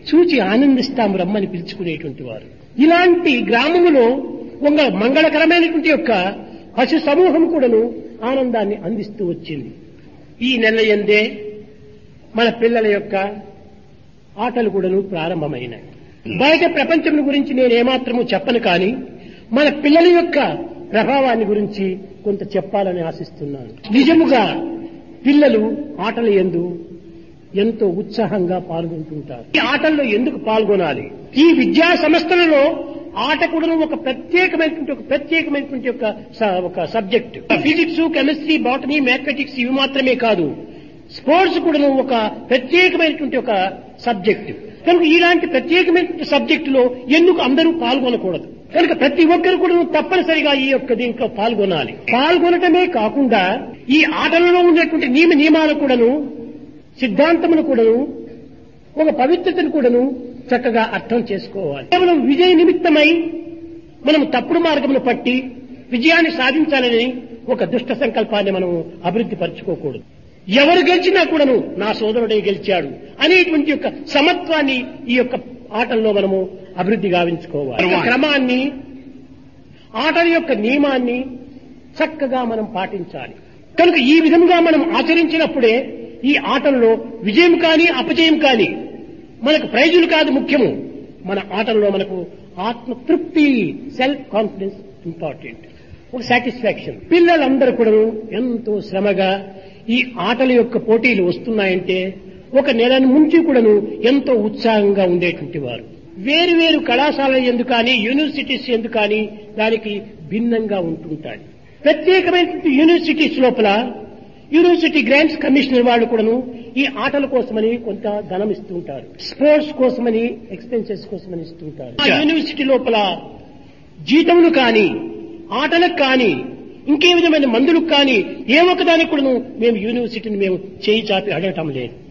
చూచి ఆనందిస్తాం రమ్మని పిలుచుకునేటువంటి వారు ఇలాంటి గ్రామములో ఒక మంగళకరమైనటువంటి యొక్క పశు సమూహం కూడాను ఆనందాన్ని అందిస్తూ వచ్చింది ఈ నెల ఎందే మన పిల్లల యొక్క ఆటలు కూడాను ప్రారంభమైనాయి బయట ప్రపంచం గురించి నేను ఏమాత్రము చెప్పను కానీ మన పిల్లల యొక్క ప్రభావాన్ని గురించి కొంత చెప్పాలని ఆశిస్తున్నాను నిజముగా పిల్లలు ఆటల ఎందు ఎంతో ఉత్సాహంగా పాల్గొంటుంటారు ఈ ఆటల్లో ఎందుకు పాల్గొనాలి ఈ విద్యా సంస్థలలో ఆట కూడా ఒక ప్రత్యేకమైనటువంటి ఒక ప్రత్యేకమైనటువంటి ఒక స- ఒక subject physics chemistry botany mathematics ఇవి మాత్రమే కాదు స్పోర్ట్స్ కూడా ఒక ప్రత్యేకమైనటువంటి ఒక సబ్జెక్ట్ కనుక ఇలాంటి ప్రత్యేకమైనటువంటి సబ్జెక్టులో ఎందుకు అందరూ పాల్గొనకూడదు కనుక ప్రతి ఒక్కరు కూడా తప్పనిసరిగా ఈ యొక్క దీంట్లో పాల్గొనాలి పాల్గొనటమే కాకుండా ఈ ఆటలలో ఉన్నటువంటి నియమ నియమాలు కూడాను సిద్ధాంతమును కూడాను ఒక పవిత్రతను కూడాను చక్కగా అర్థం చేసుకోవాలి కేవలం విజయ నిమిత్తమై మనం తప్పుడు మార్గమును పట్టి విజయాన్ని సాధించాలని ఒక దుష్ట సంకల్పాన్ని మనం అభివృద్ధి పరచుకోకూడదు ఎవరు గెలిచినా కూడాను నా సోదరుడే గెలిచాడు అనేటువంటి యొక్క సమత్వాన్ని ఈ యొక్క ఆటల్లో మనము అభివృద్ధి గావించుకోవాలి ఒక క్రమాన్ని ఆటల యొక్క నియమాన్ని చక్కగా మనం పాటించాలి కనుక ఈ విధంగా మనం ఆచరించినప్పుడే ఈ ఆటల్లో విజయం కానీ అపజయం కానీ మనకు ప్రైజులు కాదు ముఖ్యము మన ఆటల్లో మనకు ఆత్మ తృప్తి సెల్ఫ్ కాన్ఫిడెన్స్ ఇంపార్టెంట్ ఒక సాటిస్ఫాక్షన్ పిల్లలందరూ కూడా ఎంతో శ్రమగా ఈ ఆటల యొక్క పోటీలు వస్తున్నాయంటే ఒక నెల నుంచి కూడాను ఎంతో ఉత్సాహంగా ఉండేటువంటి వారు వేరు వేరు కళాశాలల ఎందు కానీ యూనివర్సిటీస్ ఎందు కానీ దానికి భిన్నంగా ఉంటుంటాయి ప్రత్యేకమైనటువంటి యూనివర్సిటీస్ లోపల యూనివర్సిటీ గ్రాంట్స్ కమిషనర్ వాళ్ళు కూడాను ఈ ఆటల కోసమని కొంత ధనం ఇస్తుంటారు స్పోర్ట్స్ కోసమని ఎక్స్పెన్సెస్ కోసమని ఇస్తుంటారు ఆ యూనివర్సిటీ లోపల జీతములు కానీ ఆటలకు కానీ ఇంకే విధమైన మందులకు కానీ ఏ ఒక్కదానికి కూడాను మేము యూనివర్సిటీని మేము చేయి చాపి అడగటం లేదు